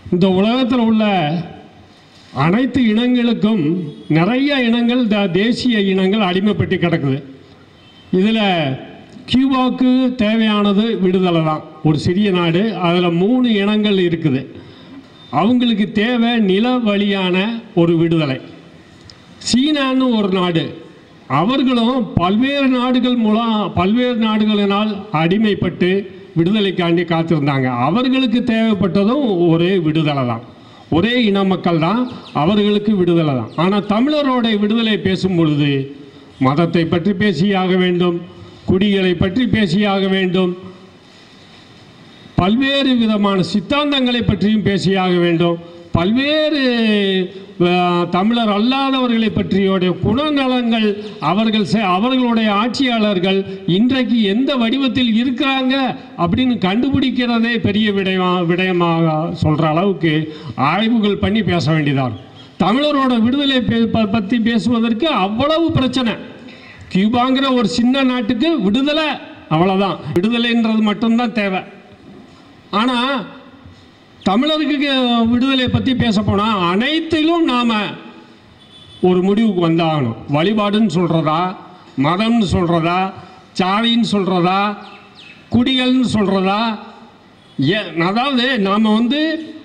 இந்த உலகத்தில் உள்ள அனைத்து இனங்களுக்கும் நிறைய இனங்கள் த தேசிய இனங்கள் அடிமைப்பட்டு கிடக்குது இதில் கியூபாவுக்கு தேவையானது விடுதலை தான் ஒரு சிறிய நாடு அதில் மூணு இனங்கள் இருக்குது அவங்களுக்கு தேவை நில வழியான ஒரு விடுதலை சீனான்னு ஒரு நாடு அவர்களும் பல்வேறு நாடுகள் மூலம் பல்வேறு நாடுகளினால் அடிமைப்பட்டு விடுதலைக்காண்டி காத்திருந்தாங்க அவர்களுக்கு தேவைப்பட்டதும் ஒரே விடுதலை தான் ஒரே இன மக்கள் தான் அவர்களுக்கு விடுதலை தான் ஆனால் தமிழரோட விடுதலை பேசும் பொழுது மதத்தை பற்றி பேசியாக வேண்டும் குடிகளை பற்றி பேசியாக வேண்டும் பல்வேறு விதமான சித்தாந்தங்களை பற்றியும் பேசியாக வேண்டும் பல்வேறு அஹ், தமிழர் அல்லாதவர்களை பற்றியோடைய குணநலங்கள் அவர்கள் செ- அவர்களுடைய ஆட்சியாளர்கள் இன்றைக்கு எந்த வடிவத்தில் இருக்கிறாங்க அப்படின்னு கண்டுபிடிக்கிறதே பெரிய விடயமா விடயமாக சொல்கிற அளவுக்கு ஆய்வுகள் பண்ணி பேச வேண்டியதான் தமிழரோட விடுதலை பே- ப- பற்றி பேசுவதற்கு அவ்வளவு பிரச்சனை கியூபாங்கிற ஒரு சின்ன நாட்டுக்கு விடுதலை அவ்வளோதான் விடுதலைன்றது மட்டும்தான் தேவை ஆனால் தமிழருக்கு விடுதலை பற்றி பேச போனால் அனைத்திலும் நாம் ஒரு முடிவுக்கு வந்தாகணும் வழிபாடுன்னு சொல்கிறதா மதம்னு சொல்கிறதா சாதின்னு சொல்கிறதா குடிகள்னு சொல்கிறதா ஏ அதாவது நாம் வந்து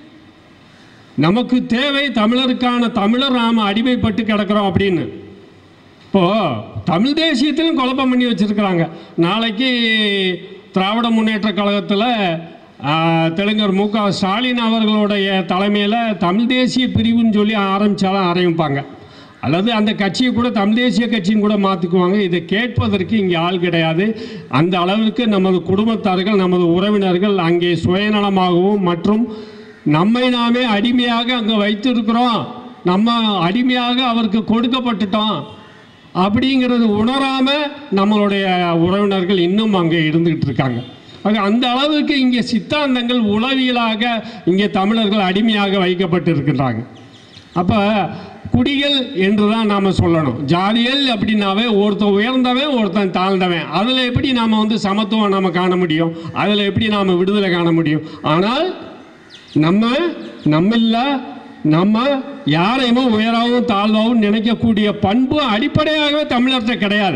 நமக்கு தேவை தமிழருக்கான தமிழர் நாம் அடிமைப்பட்டு கிடக்கிறோம் அப்படின்னு இப்போது தமிழ் தேசியத்திலும் குழப்பம் பண்ணி வச்சுருக்கிறாங்க நாளைக்கு திராவிட முன்னேற்ற கழகத்தில் தெலுங்கர் மு க ஸ்டாலின் அவர்களுடைய தலைமையில் தமிழ் தேசிய பிரிவுன்னு சொல்லி ஆரம்பித்தாலும் ஆரம்பிப்பாங்க அல்லது அந்த கட்சியை கூட தமிழ் தேசிய கட்சின்னு கூட மாற்றிக்குவாங்க இதை கேட்பதற்கு இங்கே ஆள் கிடையாது அந்த அளவிற்கு நமது குடும்பத்தார்கள் நமது உறவினர்கள் அங்கே சுயநலமாகவும் மற்றும் நம்மை நாமே அடிமையாக அங்கே வைத்திருக்கிறோம் நம்ம அடிமையாக அவருக்கு கொடுக்கப்பட்டுட்டோம் அப்படிங்கிறது உணராம நம்மளுடைய உறவினர்கள் இன்னும் அங்கே இருந்துகிட்டு இருக்காங்க ஆக அந்த அளவுக்கு இங்கே சித்தாந்தங்கள் உளவியலாக இங்கே தமிழர்கள் அடிமையாக வைக்கப்பட்டு இருக்கின்றாங்க அப்போ குடிகள் என்று தான் நாம் சொல்லணும் ஜாதிகள் அப்படின்னாவே ஒருத்தன் உயர்ந்தவன் ஒருத்தன் தாழ்ந்தவன் அதில் எப்படி நாம் வந்து சமத்துவம் நாம் காண முடியும் அதில் எப்படி நாம் விடுதலை காண முடியும் ஆனால் நம்ம நம்மள நம்ம யாரையுமே உயராகவும் தாழ்வாகவும் நினைக்கக்கூடிய பண்பு அடிப்படையாகவே தமிழர்கிட்ட கிடையாது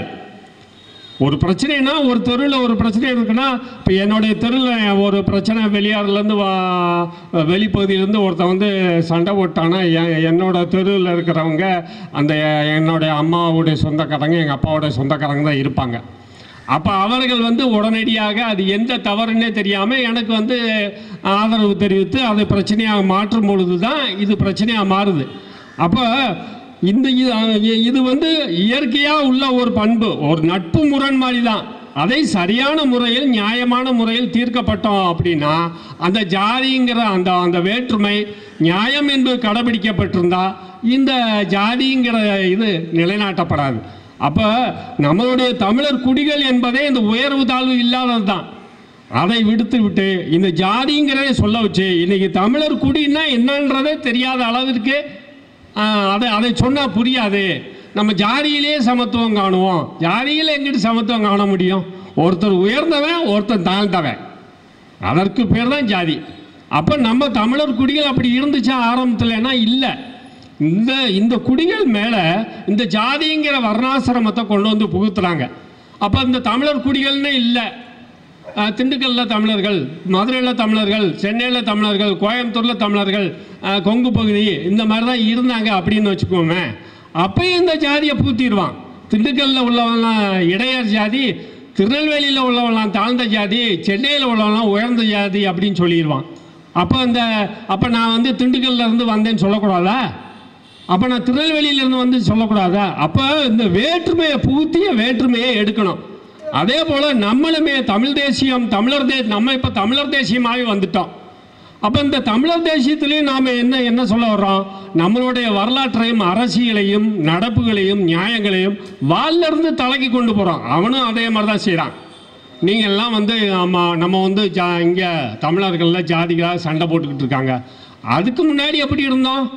ஒரு பிரச்சனைனா ஒரு தெருவில் ஒரு பிரச்சனை இருக்குன்னா இப்போ என்னுடைய தெருவில் ஒரு பிரச்சனை வெளியாறுலேருந்து வா வெளிப்பகுதியிலேருந்து ஒருத்தன் வந்து சண்டை போட்டானா என் என்னோட தெருவில் இருக்கிறவங்க அந்த என்னுடைய அம்மாவுடைய சொந்தக்காரங்க எங்கள் அப்பாவுடைய சொந்தக்காரங்க தான் இருப்பாங்க அப்போ அவர்கள் வந்து உடனடியாக அது எந்த தவறுன்னே தெரியாமல் எனக்கு வந்து ஆதரவு தெரிவித்து அதை பிரச்சனையாக மாற்றும் பொழுது தான் இது பிரச்சனையாக மாறுது அப்போ இந்த இது- இது வந்து இயற்கையாக உள்ள ஒரு பண்பு ஒரு நட்பு முரண் மாதிரி தான் அதை சரியான முறையில் நியாயமான முறையில் தீர்க்கப்பட்டோம் அப்படின்னா அந்த ஜாதிங்கிற அந்த அந்த வேற்றுமை நியாயம் என்பது கடைபிடிக்கப்பட்டிருந்தா இந்த ஜாதிங்கிற இது நிலைநாட்டப்படாது அப்போ நம்மளுடைய தமிழர் குடிகள் என்பதே இந்த உயர்வு தாழ்வு இல்லாதது தான் அதை விடுத்து விட்டு இந்த ஜாதிங்கிறதே சொல்ல வச்சு இன்னைக்கு தமிழர் குடின்னா என்னன்றதே தெரியாத அளவிற்கு ஆஹ், அதை அதை சொன்னால் புரியாது நம்ம ஜாதியிலேயே சமத்துவம் காணுவோம் ஜாதியில் எங்கிட்டு சமத்துவம் காண முடியும் ஒருத்தர் உயர்ந்தவன் ஒருத்தன் தாழ்ந்தவன் அதற்கு பேர் தான் ஜாதி அப்போ நம்ம தமிழர் குடிகள் அப்படி இருந்துச்சா ஆரம்பத்துலன்னா இல்லை இந்த இந்த குடிகள் மேலே இந்த ஜாதிங்கிற வர்ணாசிரமத்தை கொண்டு வந்து புகுத்துறாங்க அப்போ இந்த தமிழர் குடிகள்னே இல்லை அஹ், திண்டுக்கல்ல தமிழர்கள் மதுரையில் தமிழர்கள் சென்னையில் தமிழர்கள் கோயம்புத்தூரில் தமிழர்கள் அஹ், கொங்கு பகுதி இந்த மாதிரி தான் இருந்தாங்க அப்படின்னு வச்சுக்கோமே அப்பயும் இந்த ஜாதியை பூத்திடுவான் திண்டுக்கல்ல உள்ளவன்லாம் இடையர் ஜாதி திருநெல்வேலியில் உள்ளவன்லாம் தாழ்ந்த ஜாதி சென்னையில் உள்ளவன்லாம் உயர்ந்த ஜாதி அப்படின்னு சொல்லிடுவான் அப்போ இந்த அப்போ நான் வந்து திண்டுக்கல்ல இருந்து வந்தேன்னு சொல்லக்கூடாதா அப்போ நான் திருநெல்வேலியிலேருந்து வந்து சொல்லக்கூடாதா அப்போ இந்த வேற்றுமையை புகுத்திய வேற்றுமையை எடுக்கணும் அதே போல் நம்மளுமே தமிழ் தேசியம் தமிழர் தே நம்ம இப்போ தமிழர் தேசியமாகவே வந்துட்டோம் அப்போ இந்த தமிழர் தேசியத்திலையும் நாம் என்ன என்ன சொல்ல வர்றோம் நம்மளுடைய வரலாற்றையும் அரசியலையும் நடப்புகளையும் நியாயங்களையும் வால்ல இருந்து தலைக்கு கொண்டு போகிறோம் அவனும் அதே மாதிரி தான் செய்கிறான் நீங்கள்லாம் வந்து நம்ம நம்ம வந்து ஜா இங்கே தமிழர்களில் ஜாதிகளாக சண்டை போட்டுக்கிட்டு இருக்காங்க அதுக்கு முன்னாடி எப்படி இருந்தோம்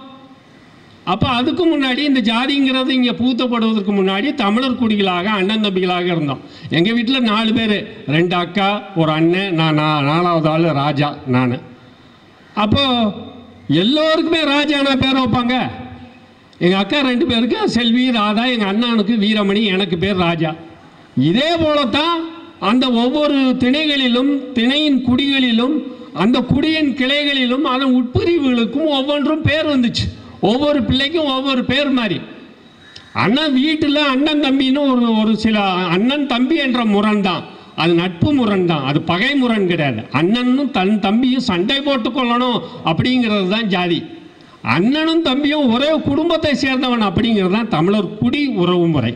அப்போ அதுக்கு முன்னாடி இந்த ஜாதிங்கிறது இங்கே பூத்தப்படுவதற்கு முன்னாடி தமிழர் குடிகளாக அண்ணன் தம்பிகளாக இருந்தோம் எங்கள் வீட்டில் நாலு பேர் ரெண்டு அக்கா ஒரு அண்ணன் நான் நான் நாலாவது ஆள் ராஜா நான் அப்போது எல்லோருக்குமே ராஜானா பேர் வைப்பாங்க எங்கள் அக்கா ரெண்டு பேருக்கு செல்வி ராதா எங்கள் அண்ணனுக்கு வீரமணி எனக்கு பேர் ராஜா இதே போலத்தான் அந்த ஒவ்வொரு திணைகளிலும் திணையின் குடிகளிலும் அந்த குடியின் கிளைகளிலும் அதன் உட்பிரிவுகளுக்கும் ஒவ்வொன்றும் பேர் வந்துச்சு ஒவ்வொரு பிள்ளைக்கும் ஒவ்வொரு பேர் மாதிரி அண்ணன் வீட்டில் அண்ணன் தம்பின்னு ஒரு ஒரு சில அண்ணன் தம்பி என்ற முரண் தான் அது நட்பு முரண் தான் அது பகை முரண் கிடையாது அண்ணனும் தன் தம்பியும் சண்டை போட்டு கொள்ளணும் அப்படிங்கிறது தான் ஜாதி அண்ணனும் தம்பியும் ஒரே குடும்பத்தை சேர்ந்தவன் அப்படிங்கிறது தான் தமிழர் குடி உறவு முறை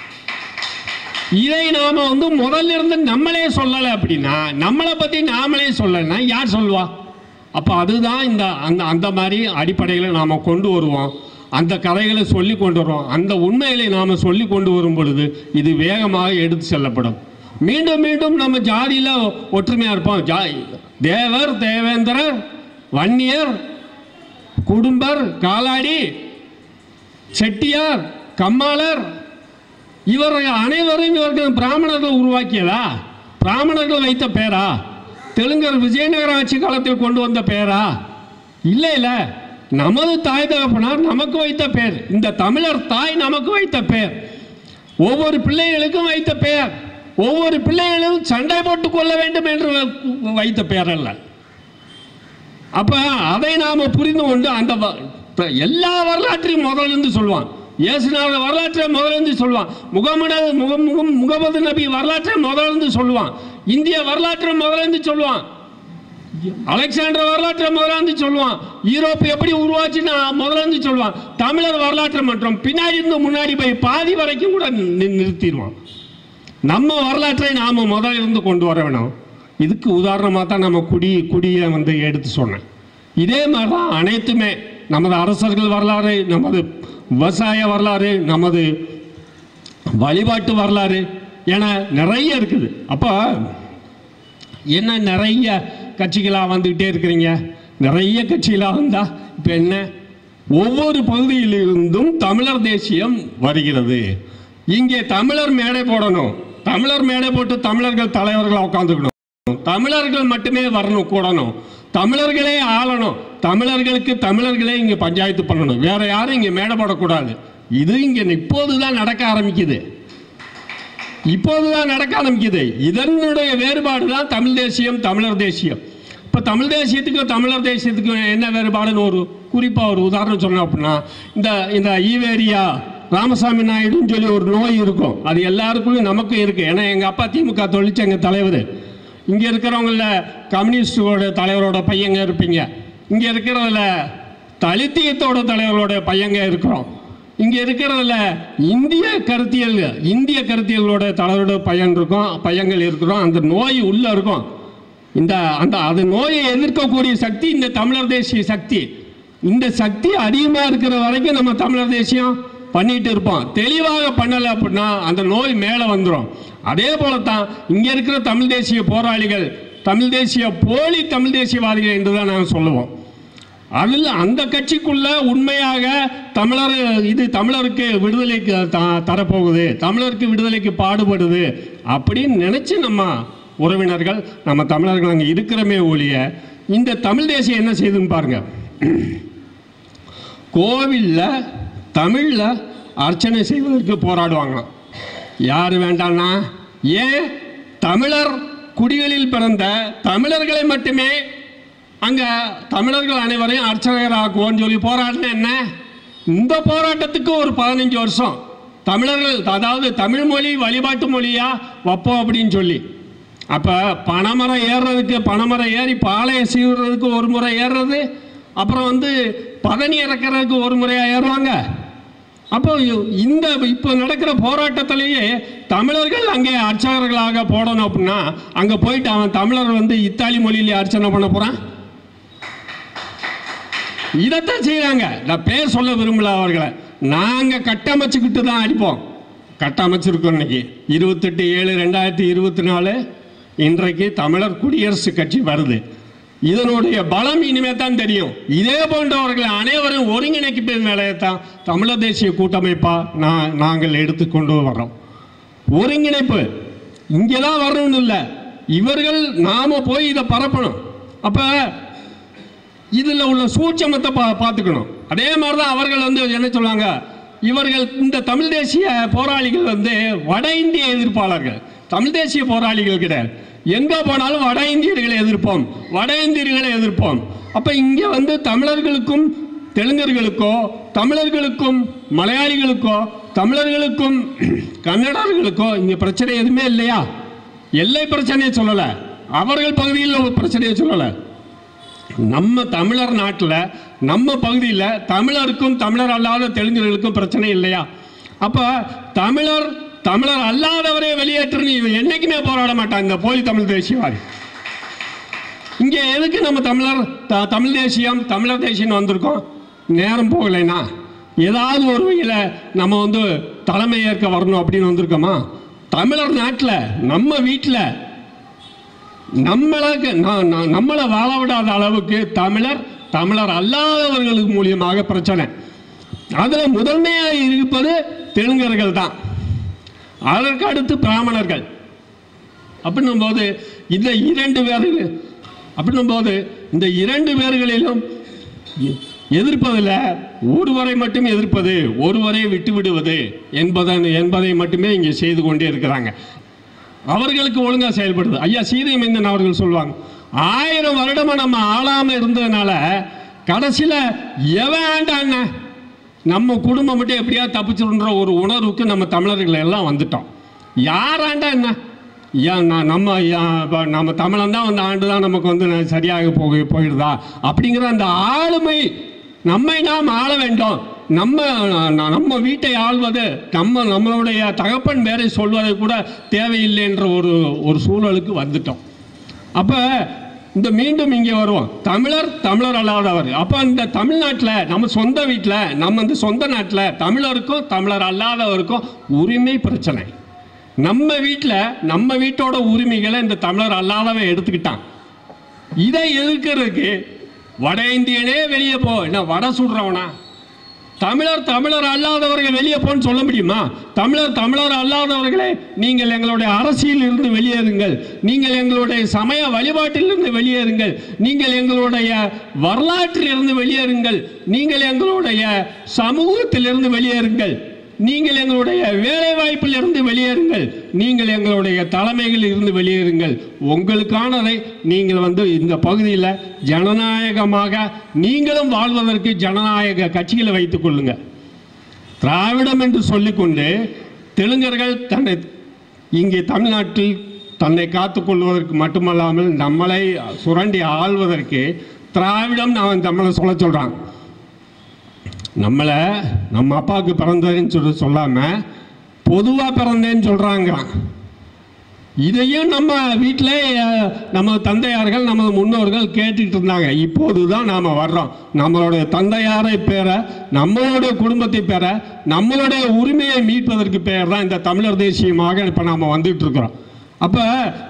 இதை நாம வந்து முதல்ல இருந்து நம்மளே சொல்லலை அப்படின்னா நம்மளை பற்றி நாமளே சொல்லலைன்னா யார் சொல்லுவா அப்போ அதுதான் இந்த அந்த அந்த மாதிரி அடிப்படையில் நாம் கொண்டு வருவோம் அந்த கதைகளை சொல்லி கொண்டு வருவோம் அந்த உண்மைகளை நாம் சொல்லி கொண்டு வரும் பொழுது இது வேகமாக எடுத்து செல்லப்படும் மீண்டும் மீண்டும் நம்ம ஜாதியில் ஒற்றுமையாக இருப்போம் ஜா தேவர் தேவேந்திரர் வன்னியர் குடும்பர் காலாடி செட்டியார் கம்மாளர் இவர்கள் அனைவரும் இவர்கள் பிராமணர்கள் உருவாக்கியதா பிராமணர்கள் வைத்த பேரா தெலுங்கர் விஜயநகர ஆட்சி காலத்தில் கொண்டு வந்த பேரா இல்லை இல்லை நமது தாய் தகப்பனார் நமக்கு வைத்த பேர் இந்த தமிழர் தாய் நமக்கு வைத்த பேர் ஒவ்வொரு பிள்ளைகளுக்கும் வைத்த பெயர் ஒவ்வொரு பிள்ளைகளும் சண்டை போட்டுக் கொள்ள வேண்டும் என்று வ- வைத்த பெயர் அல்ல அப்ப அதை நாம புரிந்து கொண்டு அந்த வ- த- எல்லா வரலாற்றையும் முதல்ல இருந்து சொல்லுவான் இயேசுநாத வரலாற்றை முதல்ல இருந்து சொல்லுவான் முகமது முகம் முகம் முகமது நபி வரலாற்றை முதல்ல இருந்து சொல்லுவான் இந்திய வரலாற்றை முதல்ல இருந்து சொல்லுவான் அலெக்சாண்டர் வரலாற்றை முதல்ல இருந்து சொல்லுவான் யூரோப் எப்படி உருவாச்சுன்னு முதல்ல இருந்து சொல்லுவான் தமிழர் வரலாற்றை மற்றும் பின்னாடி இருந்து முன்னாடி போய் பாதி வரைக்கும் கூட நி- நிறுத்திடுவான் நம்ம வரலாற்றை நாம முதல்ல இருந்து கொண்டு வர வேணும் இதுக்கு உதாரணமாக தான் நம்ம குடி குடியை வந்து எடுத்து சொன்னேன் இதே மாதிரி தான் அனைத்துமே நமது அரசர்கள் வரலாறு நமது விவசாய வரலாறு நமது வழிபாட்டு வரலாறு என நிறைய இருக்குது அப்போ என்ன நிறைய கட்சிகளாக வந்துக்கிட்டே இருக்கிறீங்க நிறைய கட்சிகளாக வந்தால் இப்போ என்ன ஒவ்வொரு பகுதியிலிருந்தும் தமிழர் தேசியம் வருகிறது இங்கே தமிழர் மேடை போடணும் தமிழர் மேடை போட்டு தமிழர்கள் தலைவர்களாக உட்காந்துக்கணும் தமிழர்கள் மட்டுமே வரணும் கூடணும் தமிழர்களே ஆளணும் தமிழர்களுக்கு தமிழர்களே இங்கே பஞ்சாயத்து பண்ணணும் வேற யாரும் இங்கே மேடை போடக்கூடாது இது இங்கே இப்போதுதான் நடக்க ஆரம்பிக்குது இப்போதுதான் நடக்க ஆரம்பிக்குது இதனுடைய வேறுபாடு தான் தமிழ் தேசியம் தமிழர் தேசியம் இப்போ தமிழ் தேசியத்துக்கும் தமிழர் தேசியத்துக்கும் என்ன வேறுபாடுன்னு ஒரு குறிப்பாக ஒரு உதாரணம் சொன்னோம் அப்படின்னா இந்த இந்த ஈவேரியா ராமசாமி நாயுடுன்னு சொல்லி ஒரு நோய் இருக்கும் அது எல்லாருக்குள்ளும் நமக்கும் இருக்குது ஏன்னா எங்கள் அப்பா திமுக தொழிற்சங்க தலைவர் இங்கே இருக்கிறவங்கள கம்யூனிஸ்டோட தலைவரோட பையங்க இருப்பீங்க இங்கே இருக்கிறதுல தலித்தியத்தோட தலைவரோட பையங்க இருக்கிறோம் இங்கே இருக்கிறதுல இந்திய கருத்தியல் இந்திய கருத்தியலோட தலைவரோட பையன் இருக்கும் பையங்கள் இருக்கிறோம் அந்த நோய் உள்ள இருக்கும் இந்த அந்த அது நோயை எதிர்க்கக்கூடிய சக்தி இந்த தமிழர் தேசிய சக்தி இந்த சக்தி அதிகமாக இருக்கிற வரைக்கும் நம்ம தமிழர் தேசியம் பண்ணிட்டு இருப்போம் தெளிவாக பண்ணலை அப்படின்னா அந்த நோய் மேலே வந்துடும் அதே போல தான் இங்கே இருக்கிற தமிழ் தேசிய போராளிகள் தமிழ் தேசிய போலி தமிழ் தேசியவாதிகள் என்று தான் நாங்கள் சொல்லுவோம் அதில் அந்த கட்சிக்குள்ள உண்மையாக தமிழர் இது தமிழருக்கு விடுதலைக்கு த- தரப்போகுது தமிழருக்கு விடுதலைக்கு பாடுபடுது அப்படின்னு நினைச்சு நம்ம உறவினர்கள் நம்ம தமிழர்கள் அங்கே இருக்கிறமே ஒழிய இந்த தமிழ் தேசியம் என்ன செய்யுதுன்னு பாருங்க கோவிலில் தமிழில் அர்ச்சனை செய்வதற்கு போராடுவாங்களாம் யார் வேண்டாம்னா ஏன் தமிழர் குடிகளில் பிறந்த தமிழர்களை மட்டுமே அங்கே தமிழர்கள் அனைவரையும் அர்ச்சகராக்குவோன்னு சொல்லி போராடின என்ன இந்த போராட்டத்துக்கு ஒரு பதினஞ்சு வருஷம் தமிழர்கள் அதாவது தமிழ் மொழி வழிபாட்டு மொழியா வைப்போம் அப்படின்னு சொல்லி அப்போ பனைமரம் ஏறுறதுக்கு பனைமரம் ஏறி பாளையம் சீவுறதுக்கு ஒரு முறை ஏறுறது அப்புறம் வந்து பதனி இறக்கிறதுக்கு ஒரு முறையாக ஏறுவாங்க அப்போ இந்த இப்போ நடக்கிற போராட்டத்திலேயே தமிழர்கள் அங்கே அர்ச்சகர்களாக போடணும் அப்படின்னா அங்கே போயிட்டு அவன் தமிழர் வந்து இத்தாலி மொழியிலே அர்ச்சனை பண்ண போகிறான் இதைத்தான் செய்கிறாங்க நான் பேர் சொல்ல விரும்பல அவர்களை நாங்கள் கட்டமைச்சுக்கிட்டு தான் அடிப்போம் கட்டமைச்சிருக்கோம் இன்னைக்கு இருபத்தெட்டு ஏழு ரெண்டாயிரத்தி இருபத்தி நாலு இன்றைக்கு தமிழர் குடியரசு கட்சி வருது இதனுடைய பலம் இனிமே தான் தெரியும் இதே போன்றவர்கள் அனைவரும் ஒருங்கிணைக்கும் வேலையைத்தான் தமிழர் தேசிய கூட்டமைப்பா நான் நாங்கள் எடுத்துக்கொண்டு வர்றோம் ஒருங்கிணைப்பு இங்கே தான் வரணும்னு இல்லை இவர்கள் நாம போய் இதை பரப்பணும் அப்போ இதில் உள்ள சூட்சமத்தை பா பார்த்துக்கணும் அதே மாதிரி தான் அவர்கள் வந்து என்ன சொல்லுவாங்க இவர்கள் இந்த தமிழ் தேசிய போராளிகள் வந்து வட இந்திய எதிர்ப்பாளர்கள் தமிழ் தேசிய போராளிகள் கிடையாது எங்கே போனாலும் வட இந்தியர்களை எதிர்ப்போம் வட இந்தியர்களை எதிர்ப்போம் அப்போ இங்கே வந்து தமிழர்களுக்கும் தெலுங்கர்களுக்கோ தமிழர்களுக்கும் மலையாளிகளுக்கோ தமிழர்களுக்கும் கன்னடர்களுக்கோ இங்கே பிரச்சனை எதுவுமே இல்லையா எல்லை பிரச்சனையை சொல்லலை அவர்கள் பகுதியில் ஒரு பிரச்சனையை சொல்லலை நம்ம தமிழர் நாட்டில் நம்ம பகுதியில் தமிழருக்கும் தமிழர் அல்லாத தெலுங்கர்களுக்கும் பிரச்சனை இல்லையா அப்போ தமிழர் தமிழர் அல்லாதவரே வெளியேற்றுன்னு இவன் என்னைக்குமே போராட மாட்டான் இந்த போலி தமிழ் தேசியவாதி இங்கே எதுக்கு நம்ம தமிழர் த- தமிழ் தேசியம் தமிழர் தேசியம் வந்திருக்கோம் நேரம் போகலைன்னா ஏதாவது ஒரு வகையில் நம்ம வந்து தலைமை ஏற்க வரணும் அப்படின்னு வந்திருக்கோமா தமிழர் நாட்டில் நம்ம வீட்டில் நம்மளுக்கு ந- ந- நம்மளை வாழ விடாத அளவுக்கு தமிழர் தமிழர் அல்லாதவர்களுக்கு மூலியமாக பிரச்சனை அதில் முதன்மையாக இருப்பது தெலுங்கர்கள் தான் அதற்கு அடுத்து பிராமணர்கள் அப்படின்னும் போது இந்த இரண்டு பேர்கள் அப்படின்னும் போது இந்த இரண்டு பேர்களிலும் எ- எதிர்ப்பதில் ஒருவரை மட்டும் எதிர்ப்பது ஒருவரை விட்டு விடுவது என்பதன் என்பதை மட்டுமே இங்கே செய்து கொண்டே இருக்கிறாங்க அவர்களுக்கு ஒழுங்காக செயல்படுது ஐயா சீதைமைந்தன் அவர்கள் சொல்லுவாங்க ஆயிரம் வருடமா நம்ம ஆளாம இருந்ததுனால கடைசியில் எவன் ஆண்டாங்க நம்ம குடும்பம் மட்டும் எப்படியா தப்பிச்சிருன்ற ஒரு உணர்வுக்கு நம்ம தமிழர்கள் எல்லாம் வந்துட்டோம் யார் ஆண்டா என்ன ஏன் நான் நம்ம யா- இப்ப நம்ம தமிழன் தான் வந்து ஆண்டு தான் நமக்கு வந்து ந- சரியாக போக போயிடுதா அப்படிங்கிற அந்த ஆளுமை நம்மை நாம் ஆள வேண்டும் நம்ம ந- நம்ம வீட்டை ஆள்வது நம்ம நம்மளுடைய தகப்பன் பேரை சொல்வதை கூட தேவையில்லை என்ற ஒரு ஒரு சூழலுக்கு வந்துட்டோம் அப்போ இந்த மீண்டும் இங்கே வருவோம் தமிழர் தமிழர் அல்லாதவர் அப்போ இந்த தமிழ்நாட்டில் நம்ம சொந்த வீட்டில் நம்ம இந்த சொந்த நாட்டில் தமிழருக்கும் தமிழர் அல்லாதவருக்கும் உரிமை பிரச்சனை நம்ம வீட்டில் நம்ம வீட்டோட உரிமைகளை இந்த தமிழர் அல்லாதவன் எடுத்துக்கிட்டான் இதை எதிர்க்கிறதுக்கு வட இந்தியனே வெளியே போ என்ன வடை சுடுறவனா தமிழர் தமிழர் அல்லாதவர்கள் வெளியே போன்னு சொல்ல முடியுமா தமிழர் தமிழர் அல்லாதவர்களே நீங்கள் எங்களுடைய அரசியல் இருந்து வெளியேறுங்கள் நீங்கள் எங்களுடைய சமய வழிபாட்டிலிருந்து வெளியேறுங்கள் நீங்கள் எங்களுடைய வரலாற்றிலிருந்து வெளியேறுங்கள் நீங்கள் எங்களுடைய சமூகத்திலிருந்து வெளியேறுங்கள் நீங்கள் எங்களுடைய வேலை வாய்ப்பிலிருந்து வெளியேறுங்கள் நீங்கள் எங்களுடைய தலைமைகளில் இருந்து வெளியேறுங்கள் உங்களுக்கானதை நீங்கள் வந்து இந்த பகுதியில் ஜனநாயகமாக நீங்களும் வாழ்வதற்கு ஜனநாயக கட்சிகளை வைத்துக் கொள்ளுங்க திராவிடம் என்று சொல்லிக்கொண்டு தெலுங்கர்கள் தன்னை இங்கே தமிழ்நாட்டில் தன்னை காத்துக்கொள்வதற்கு மட்டுமல்லாமல் நம்மளை சுரண்டி ஆள்வதற்கு திராவிடம் அவன் நம்மளை சொல்ல சொல்கிறான் நம்மளை நம்ம அப்பாவுக்கு பிறந்ததுன்னு சொல்லி சொல்லாமல் பொதுவாக பிறந்தேன்னு சொல்கிறாங்கிறான் இதையும் நம்ம வீட்டில் நம்ம தந்தையார்கள் நமது முன்னோர்கள் கேட்டுக்கிட்டு இருந்தாங்க இப்போது தான் நாம் வர்றோம் நம்மளுடைய தந்தையாரை பெற நம்மளுடைய குடும்பத்தை பெற நம்மளுடைய உரிமையை மீட்பதற்கு பெயர் தான் இந்த தமிழர் தேசியமாக இப்போ நாம் வந்துட்டு இருக்கிறோம் அப்போ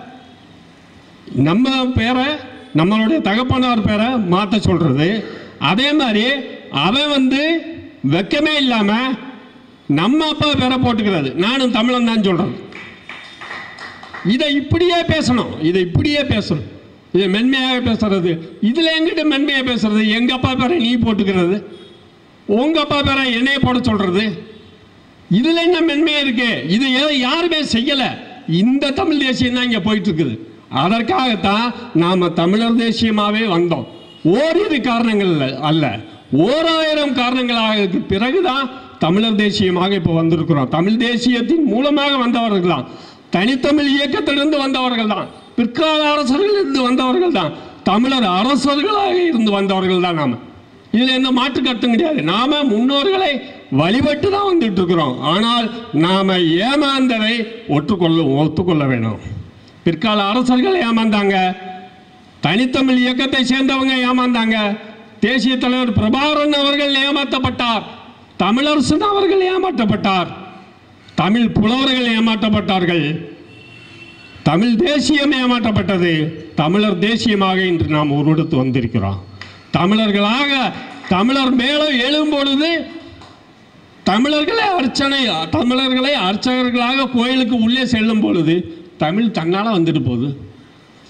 நம்ம பேரை நம்மளுடைய தகப்பனார் பேரை மாற்ற சொல்கிறது அதே மாதிரி அவன் வந்து வெக்கமே இல்லாமல் நம்ம அப்பா பேரை போட்டுக்கிறது நானும் தமிழன் தான் சொல்கிறது இதை இப்படியே பேசணும் இதை இப்படியே பேசணும் இதை மென்மையாக பேசுறது இதில் எங்கிட்ட மென்மையாக பேசுறது எங்கள் அப்பா பேரை நீ போட்டுக்கிறது உங்கள் அப்பா பேரை என்னைய போட சொல்கிறது இதில் என்ன மென்மையாக இருக்கு இது எதை யாருமே செய்யலை இந்த தமிழ் தேசியம் தான் இங்கே போயிட்டு இருக்குது அதற்காகத்தான் நாம் தமிழர் தேசியமாகவே வந்தோம் ஓரிரு காரணங்கள் அல்ல- அல்ல ஓராயிரம் காரணங்களாக பிறகுதான் தமிழர் தேசியமாக இப்போ வந்திருக்கிறோம் தமிழ் தேசியத்தின் மூலமாக வந்தவர்கள் தான் தனித்தமிழ் இயக்கத்திலிருந்து வந்தவர்கள் தான் பிற்கால அரசர்களிலிருந்து வந்தவர்கள் தான் தமிழர் அரசர்களாக இருந்து வந்தவர்கள் தான் நாம இதில் எந்த மாற்று கருத்தும் கிடையாது நாம முன்னோர்களை வழிபட்டு தான் வந்துட்டு இருக்கிறோம் ஆனால் நாம ஏமாந்ததை ஒற்றுக்கொள்ள ஒத்துக்கொள்ள வேணும் பிற்கால அரசர்கள் ஏமாந்தாங்க தனித்தமிழ் இயக்கத்தை சேர்ந்தவங்க ஏமாந்தாங்க தேசிய தலைவர் பிரபாகரன் அவர்கள் ஏமாற்றப்பட்டார் தமிழரசன் அவர்கள் ஏமாற்றப்பட்டார் தமிழ் புலவர்கள் ஏமாற்றப்பட்டார்கள் தமிழ் தேசியம் ஏமாற்றப்பட்டது தமிழர் தேசியமாக இன்று நாம் உருவெடுத்து வந்திருக்கிறோம் தமிழர்களாக தமிழர் மேலும் எழும் பொழுது தமிழர்களை அர்ச்சனை தமிழர்களை அர்ச்சகர்களாக கோயிலுக்கு உள்ளே செல்லும் பொழுது தமிழ் தன்னால் வந்துட்டு போகுது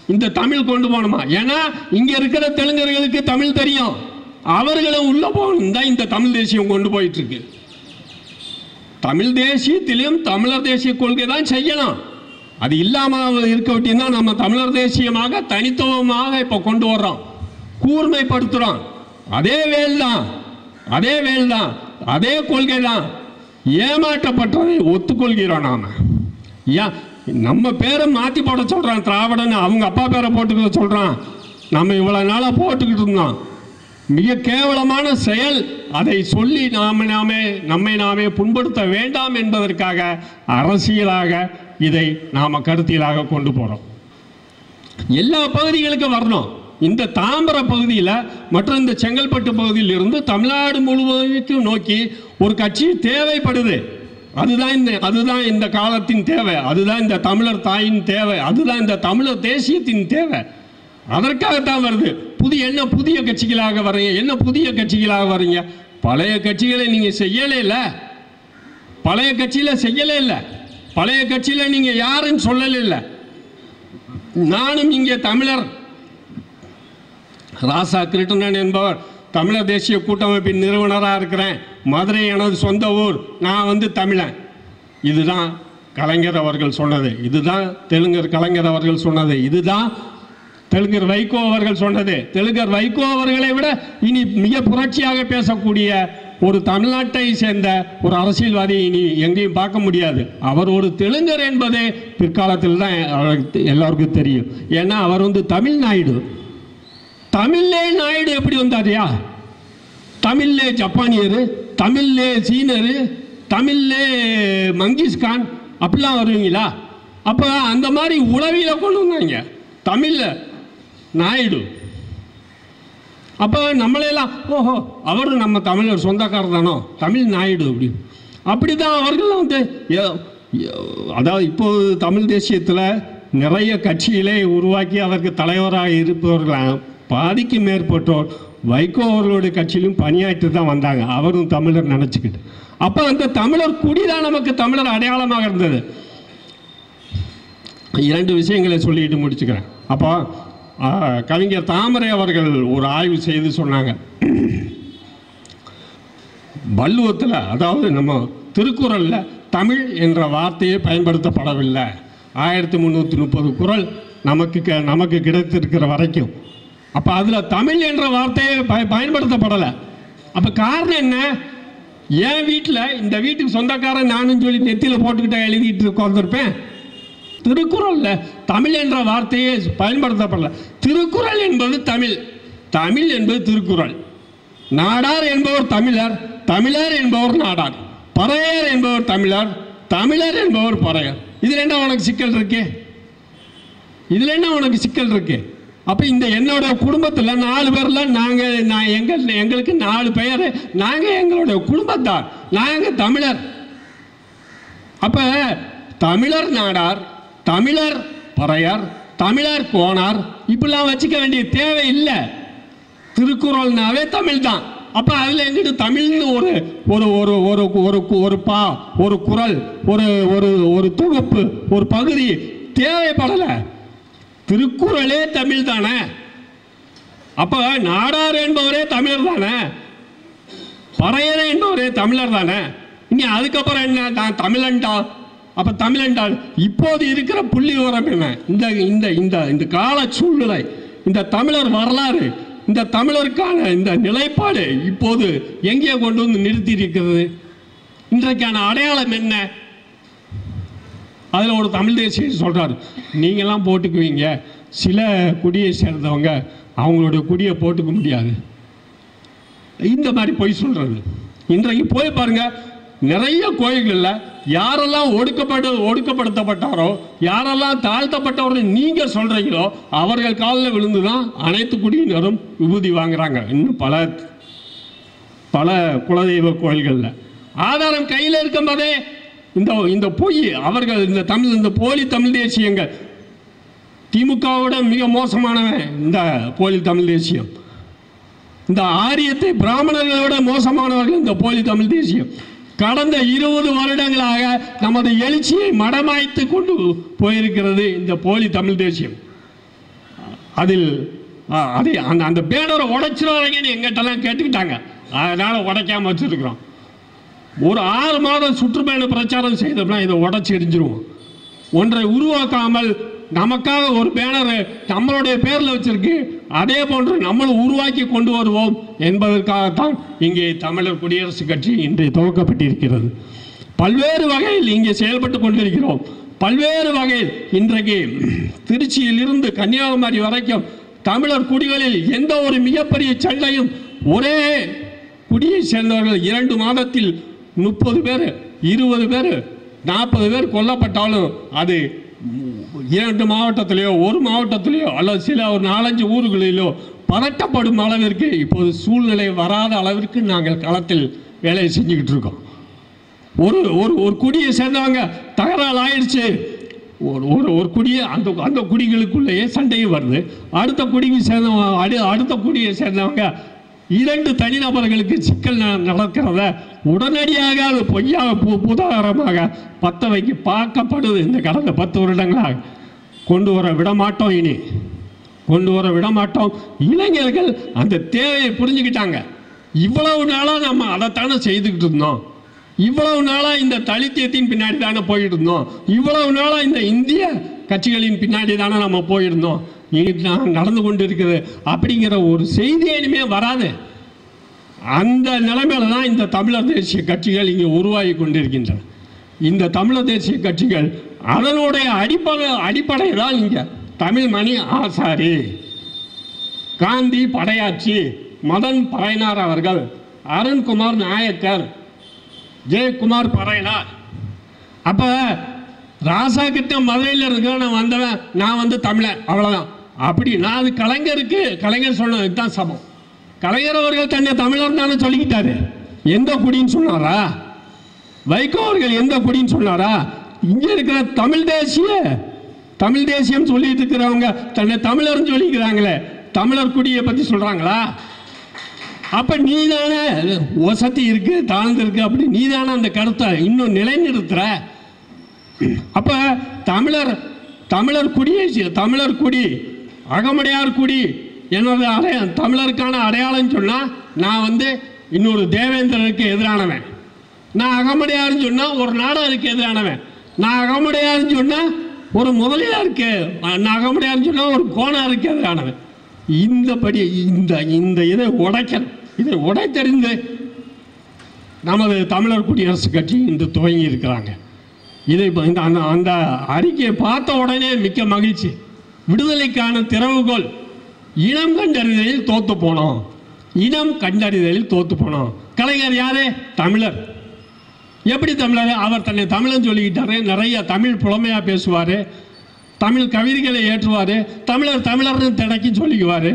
இந்த தமிழ் கொண்டு போகணுமா ஏன்னா இங்க இருக்கிற தெலுங்கர்களுக்கு தமிழ் தெரியும் அவர்களும் உள்ள போகணும் தான் இந்த தமிழ் தேசியம் கொண்டு போயிட்டு இருக்கு தமிழ் தேசியத்திலும் தமிழர் தேசிய கொள்கை தான் செய்யலாம் அது இல்லாமல் இருக்க விட்டினா நம்ம தமிழர் தேசியமாக தனித்துவமாக இப்போ கொண்டு வர்றோம் கூர்மைப்படுத்துகிறோம் அதே வேல் தான் அதே வேல் தான் அதே கொள்கை தான் ஏமாற்றப்பட்டதை ஒத்துக்கொள்கிறோம் நாம ஏன் நம்ம பேரை மாற்றி போட சொல்கிறான் திராவிடன் அவங்க அப்பா பேரை போட்டுக்க சொல்கிறான் நம்ம இவ்வளோ நாளாக போட்டுக்கிட்டு இருந்தோம் மிக கேவலமான செயல் அதை சொல்லி நாம நாமே நம்மை நாமே புண்படுத்த வேண்டாம் என்பதற்காக அரசியலாக இதை நாம கருத்தியலாக கொண்டு போறோம் எல்லா பகுதிகளுக்கும் வரணும் இந்த தாம்பர பகுதியில் மற்றும் இந்த செங்கல்பட்டு பகுதியில் இருந்து தமிழ்நாடு முழுவதுக்கும் நோக்கி ஒரு கட்சி தேவைப்படுது அதுதான் இந்த அதுதான் இந்த காலத்தின் தேவை அதுதான் இந்த தமிழர் தாயின் தேவை அதுதான் இந்த தமிழர் தேசியத்தின் தேவை அதற்காகத்தான் வருது புதிய என்ன புதிய கட்சிகளாக வர்றீங்க என்ன புதிய கட்சிகளாக வர்றீங்க பழைய கட்சிகளை நீங்க செய்யலே இல்ல பழைய கட்சியில செய்யலே இல்ல பழைய கட்சியில நீங்க யாருன்னு சொல்லல இல்ல நானும் இங்கே தமிழர் ராசா கிருஷ்ணன் என்பவர் தமிழர் தேசிய கூட்டமைப்பின் நிறுவனராக இருக்கிறேன் மதுரை எனது சொந்த ஊர் நான் வந்து தமிழன் இதுதான் கலைஞர் அவர்கள் சொன்னது இதுதான் தெலுங்கர் கலைஞர் அவர்கள் சொன்னது இதுதான் தெலுங்கர் வைகோ அவர்கள் சொன்னது தெலுங்கர் வைகோ அவர்களை விட இனி மிக புரட்சியாக பேசக்கூடிய ஒரு தமிழ்நாட்டை சேர்ந்த ஒரு அரசியல்வாதி இனி எங்கேயும் பார்க்க முடியாது அவர் ஒரு தெலுங்கர் என்பதே பிற்காலத்தில் தான் அவருக்கு எல்லாருக்கும் தெரியும் ஏன்னா அவர் வந்து தமிழ் நாயுடு தமிழ்லே நாயுடு எப்படி வந்தாரியா தமிழ்லே ஜப்பானியரு தமிழ்லே சீனரு தமிழ்லே மங்கீஸ் கான் அப்படிலாம் வருவீங்களா அப்போ அந்த மாதிரி உளவியல கொண்டு வந்தாங்க தமிழில் நாயுடு அப்போ நம்மளையெல்லாம் ஓஹோ அவர் நம்ம தமிழர் சொந்தக்காரர் தானோ தமிழ் நாயுடு அப்படி அப்படி தான் அவர்கள் வந்து ஏ- ஏ- அதாவது இப்போது தமிழ் தேசியத்தில் நிறைய கட்சிகளை உருவாக்கி அதற்கு தலைவராக இருப்பவர்கள் பாதிக்கு மேற்பட்டோர் வைகோ அவர்களுடைய கட்சியிலும் பணியாற்றி தான் வந்தாங்க அவரும் தமிழர் நினச்சிக்கிட்டு அப்போ அந்த தமிழர் குடி தான் நமக்கு தமிழர் அடையாளமாக இருந்தது இரண்டு விஷயங்களை சொல்லிட்டு முடிச்சுக்கிறேன் அப்போ ஆ, கவிஞர் தாமரை அவர்கள் ஒரு ஆய்வு செய்து சொன்னாங்க வள்ளுவத்தில் அதாவது நம்ம திருக்குறளில் தமிழ் என்ற வார்த்தையே பயன்படுத்தப்படவில்லை ஆயிரத்தி முந்நூற்றி முப்பது குறள் நமக்கு க- நமக்கு கிடைத்திருக்கிற வரைக்கும் அப்போ அதில் தமிழ் என்ற வார்த்தையே பய பயன்படுத்தப்படலை அப்போ காரணம் என்ன என் வீட்டில் இந்த வீட்டுக்கு சொந்தக்காரன் நானும் சொல்லி நெத்தியில் போட்டுக்கிட்ட எழுதிட்டு உட்காந்துருப்பேன் திருக்குறள்ல தமிழ் என்ற வார்த்தையே பயன்படுத்தப்படல திருக்குறள் என்பது தமிழ் தமிழ் என்பது திருக்குறள் நாடார் என்பவர் தமிழர் தமிழர் என்பவர் நாடார் பறையர் என்பவர் தமிழர் தமிழர் என்பவர் பறையர் இதுல என்ன உனக்கு சிக்கல் இருக்கு இதுல என்ன உனக்கு சிக்கல் இருக்கு அப்ப இந்த என்னோட குடும்பத்துல நாலு பேர்ல நாங்க நான் எங்க எங்களுக்கு நாலு பெயர் நாங்க எங்களுடைய குடும்பத்தார் நாங்க தமிழர் அப்ப தமிழர் நாடார் தமிழர் பறையர் தமிழர் கோணார் இப்படிலாம் வச்சுக்க வேண்டிய தேவை இல்லை திருக்குறள்னாவே தமிழ் தான் அப்ப அதுல எங்கிட்டு தமிழ்னு ஒரு ஒரு ஒரு ஒரு ஒரு ஒரு பா ஒரு குறள் ஒரு ஒரு ஒரு தொகுப்பு ஒரு பகுதி தேவைப்படல திருக்குறளே தமிழ் தானே அப்ப நாடார் என்பவரே தமிழர் தானே பறையர் என்பவரே தமிழர் தானே இனி அதுக்கப்புறம் என்ன நான் தமிழன்டா அப்ப தமிழன்டா இப்போது இருக்கிற புள்ளி விவரம் என்ன இந்த இந்த இந்த இந்த கால சூழ்நிலை இந்த தமிழர் வரலாறு இந்த தமிழருக்கான இந்த நிலைப்பாடு இப்போது எங்கே கொண்டு வந்து நிறுத்தி இருக்கிறது இன்றைக்கான அடையாளம் என்ன அதில் ஒரு தமிழ் தேசிய சொல்கிறாரு நீங்களாம் போட்டுக்குவீங்க சில குடியை சேர்ந்தவங்க அவங்களுடைய குடியை போட்டுக்க முடியாது இந்த மாதிரி பொய் சொல்கிறது இன்றைக்கு போய் பாருங்க நிறைய கோயில்களில் யாரெல்லாம் ஒடுக்கப்பட்டு ஒடுக்கப்படுத்தப்பட்டாரோ யாரெல்லாம் தாழ்த்தப்பட்டவர்கள் நீங்கள் சொல்கிறீங்களோ அவர்கள் காலில் விழுந்து தான் அனைத்து குடியினரும் விபூதி வாங்குறாங்க இன்னும் பல பல குலதெய்வ கோயில்களில் ஆதாரம் கையில் இருக்கும்போதே இந்த இந்த பொய் அவர்கள் இந்த தமிழ் இந்த போலி தமிழ் தேசியங்கள் திமுகவோட மிக மோசமானவன் இந்த போலி தமிழ் தேசியம் இந்த ஆரியத்தை பிராமணர்களோட மோசமானவர்கள் இந்த போலி தமிழ் தேசியம் கடந்த இருபது வருடங்களாக நமது எழுச்சியை மடமாய்த்து கொண்டு போயிருக்கிறது இந்த போலி தமிழ் தேசியம் அதில் ஆ, அது அந்த அந்த பேனரை உடைச்சிடாதீங்கன்னு எங்கிட்டலாம் கேட்டுக்கிட்டாங்க அதனால் உடைக்காம வச்சுருக்குறோம் ஒரு ஆறு மாதம் சுற்றுப்பயண பிரச்சாரம் செய்தோம்னா இதை உடைச்சி எரிஞ்சிருவோம் ஒன்றை உருவாக்காமல் நமக்காக ஒரு பேனர் நம்மளுடைய பேரில் வச்சிருக்கு அதே போன்று நம்மளும் உருவாக்கி கொண்டு வருவோம் என்பதற்காகத்தான் இங்கே தமிழர் குடியரசுக் கட்சி இன்று துவக்கப்பட்டிருக்கிறது பல்வேறு வகையில் இங்கே செயல்பட்டு கொண்டிருக்கிறோம் பல்வேறு வகையில் இன்றைக்கு திருச்சியிலிருந்து கன்னியாகுமரி வரைக்கும் தமிழர் குடிகளில் எந்த ஒரு மிகப்பெரிய சண்டையும் ஒரே குடியை சேர்ந்தவர்கள் இரண்டு மாதத்தில் முப்பது பேர் இருபது பேர் நாற்பது பேர் கொல்லப்பட்டாலும் அது இரண்டு மாவட்டத்திலேயோ ஒரு மாவட்டத்திலேயோ அல்லது சில ஒரு நாலஞ்சு ஊர்களிலோ பதட்டப்படும் அளவிற்கு இப்போது சூழ்நிலை வராத அளவிற்கு நாங்கள் களத்தில் வேலையை செஞ்சுக்கிட்டு இருக்கோம் ஒரு ஒரு ஒரு குடியை சேர்ந்தவங்க தகராறு ஆயிடுச்சு ஒரு ஒரு ஒரு குடியை அந்த அந்த குடிகளுக்குள்ளேயே சண்டையும் வருது அடுத்த குடிக்கு சேர்ந்தவங்க அடு அடுத்த குடியை சேர்ந்தவங்க இரண்டு தனிநபர்களுக்கு சிக்கல் ந- நடக்கிறத உடனடியாக அது பொய்யா பு புதாகரமாக பத்த வைக்க பார்க்கப்படுது இந்த கடந்த பத்து வருடங்களாக கொண்டு வர விட மாட்டோம் இனி கொண்டு வர விட மாட்டோம் இளைஞர்கள் அந்த தேவையை புரிஞ்சுக்கிட்டாங்க இவ்வளவு நாளாக நம்ம அதைத்தானே செய்துக்கிட்டு இருந்தோம் இவ்வளவு நாளாக இந்த தலித்தியத்தின் பின்னாடி தானே போயிட்டு இருந்தோம் இவ்வளவு நாளாக இந்த இந்திய கட்சிகளின் பின்னாடி தானே நம்ம போயிருந்தோம் இது நான் நடந்து கொண்டு இருக்குது அப்படிங்கிற ஒரு செய்தி இனிமே வராது அந்த நிலைமையில தான் இந்த தமிழர் தேசிய கட்சிகள் இங்கே உருவாகி கொண்டிருக்கின்றன இந்த தமிழர் தேசிய கட்சிகள் அதனுடைய அடிப்படை அடிப்படை தான் இங்கே தமிழ்மணி ஆசாரி காந்தி படையாச்சி மதன் பறையனார் அவர்கள் அருண்குமார் நாயக்கர் ஜெயக்குமார் பறையனார் அப்போ ராசா கிட்ட மதுரையில் இருக்க நான் வந்தவன் நான் வந்து தமிழன் அவ்வளோதான் அப்படி நான் அது கலைஞருக்கு கலைஞர் சொன்னது தான் சமம் கலைஞர் அவர்கள் தன்னை தமிழர் தானே சொல்லிக்கிட்டாரு எந்த குடின்னு சொன்னாரா வைகோ அவர்கள் எந்த குடின்னு சொன்னாரா இங்க இருக்கிற தமிழ் தேசிய தமிழ் தேசியம் சொல்லிட்டு இருக்கிறவங்க தன்னை தமிழர்னு சொல்லிக்கிறாங்களே தமிழர் குடியை பத்தி சொல்றாங்களா அப்ப நீ தானே வசதி இருக்கு தாழ்ந்து இருக்கு அப்படி நீ தானே அந்த கருத்தை இன்னும் நிலைநிறுத்துற அப்ப தமிழர் தமிழர் குடியை சி- தமிழர் குடி அகமுடையார் குடி என்னோட அடைய தமிழருக்கான அடையாளம் சொன்னா நான் வந்து இன்னொரு தேவேந்திரருக்கு எதிரானவன் நான் அகமுடையார்னு சொன்னா ஒரு நாடாருக்கு எதிரானவன் நான் அகமுடையார்னு சொன்னா ஒரு முதலியாருக்கு நான் அகமுடையார்னு சொன்னா ஒரு கோணாருக்கு எதிரானவன் இந்த படி இந்த இந்த இதை உடைக்கணும் இதை உடைத்தறிந்து நமது தமிழர் குடியரசு கட்சி இன்று துவங்கி இருக்கிறாங்க இதை இப்ப இந்த அந்த அந்த அறிக்கையை பார்த்த உடனே மிக்க மகிழ்ச்சி விடுதலைக்கான திறவுகோல் இனம் கண்டறிதலில் தோத்து போனோம் இனம் கண்டறிதலில் தோத்து போனோம் கலைஞர் யாரு தமிழர் எப்படி தமிழர் அவர் தன்னை தமிழன் சொல்லிக்கிட்டாரு நிறைய தமிழ் புலமையா பேசுவார் தமிழ் கவிதைகளை ஏற்றுவார் தமிழர் தமிழர்னு திடக்கி சொல்லிக்குவார்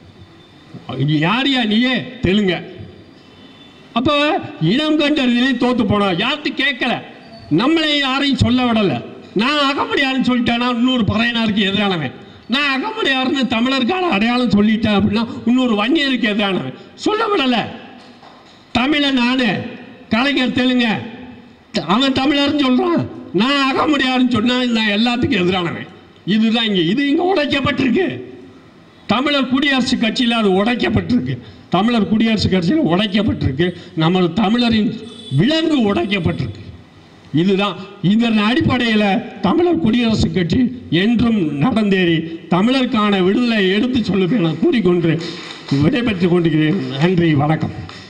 யார் யா நீயே தெலுங்க அப்போ இனம் கண்டறிதலே தோத்து போனோம் யார்கிட்ட கேட்கல நம்மளை யாரையும் சொல்ல விடலை நான் அகமுடியாருன்னு சொல்லிட்டேன்னா இன்னொரு பறையனாருக்கு எதிரானவன் நான் அகமுடியாருன்னு தமிழருக்கான அடையாளம் சொல்லிட்டேன் அப்படின்னா இன்னொரு வன்னியருக்கு எதிரானவன் சொல்ல விடலை தமிழன் நானு கலைஞர் தெலுங்க அவன் தமிழர்னு சொல்றான் நான் அகமுடியாருன்னு சொன்னா நான் எல்லாத்துக்கும் எதிரானவன் இதுதான் இங்க இது இங்க உடைக்கப்பட்டிருக்கு தமிழர் குடியரசு கட்சியில் அது உடைக்கப்பட்டிருக்கு தமிழர் குடியரசு கட்சியில் உடைக்கப்பட்டிருக்கு நமது தமிழரின் விலங்கு உடைக்கப்பட்டிருக்கு இதுதான் இதன் அடிப்படையில் தமிழர் குடியரசு கட்சி என்றும் நடந்தேறி தமிழருக்கான விடுதலை எடுத்து சொல்லுவேன் என கூறிக்கொண்டு விடைபெற்றுக் கொண்டிருக்கிறேன் நன்றி வணக்கம்